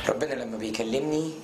ربنا لما بيكلمني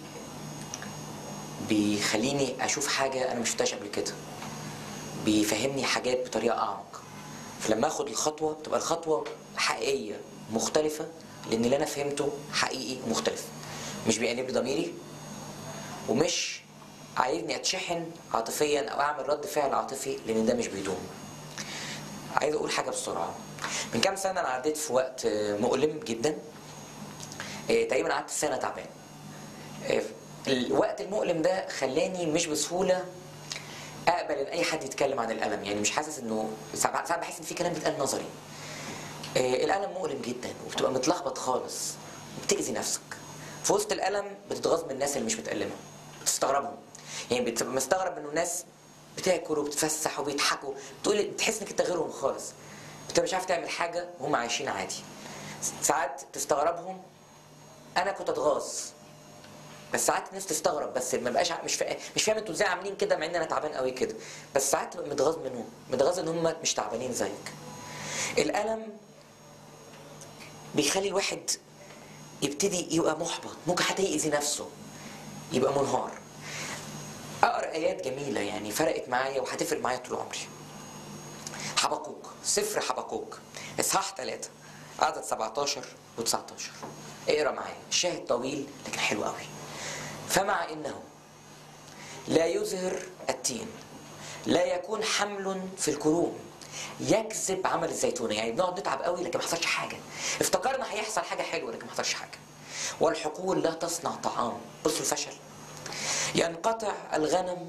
بيخليني اشوف حاجه انا ما شفتهاش قبل كده بيفهمني حاجات بطريقه اعمق فلما اخد الخطوه بتبقى الخطوه حقيقيه مختلفه لان اللي انا فهمته حقيقي ومختلف مش بيأنب لي ضميري ومش عايزني اتشحن عاطفيا او اعمل رد فعل عاطفي لان ده مش بيدوم عايز اقول حاجه بسرعه من كام سنه انا عديت في وقت مؤلم جدا آه، تقريبا قعدت سنه تعبان آه، الوقت المؤلم ده خلاني مش بسهوله اقبل ان اي حد يتكلم عن الالم يعني مش حاسس انه ساعات ساعات بحس ان في كلام بيتقال نظري آه، الالم مؤلم جدا وبتبقى متلخبط خالص وبتاذي نفسك في وسط الالم بتتغاظ من الناس اللي مش متالمه بتستغربهم يعني بتبقى مستغرب انه الناس بتاكل وبتتفسح وبيضحكوا تقول تحس انك انت غيرهم خالص انت مش عارف تعمل حاجه وهم عايشين عادي ساعات تستغربهم انا كنت اتغاظ بس ساعات الناس تستغرب بس ما بقاش ع- مش فا... مش فاهم انتوا ازاي عاملين كده مع ان انا تعبان قوي كده بس ساعات تبقى متغاظ منهم متغاظ ان هم مش تعبانين زيك الالم بيخلي الواحد يبتدي يبقى محبط ممكن حتى يأذي نفسه يبقى منهار اقرا ايات جميله يعني فرقت معايا وهتفرق معايا طول عمري حبقوق سفر حبقوق اصحاح 3 عدد 17 و19 اقرا معايا الشاهد طويل لكن حلو قوي فمع انه لا يزهر التين لا يكون حمل في الكروم يكذب عمل الزيتونه يعني بنقعد نتعب قوي لكن ما حصلش حاجه افتكرنا هيحصل حاجه حلوه لكن ما حصلش حاجه والحقول لا تصنع طعام بصوا الفشل ينقطع الغنم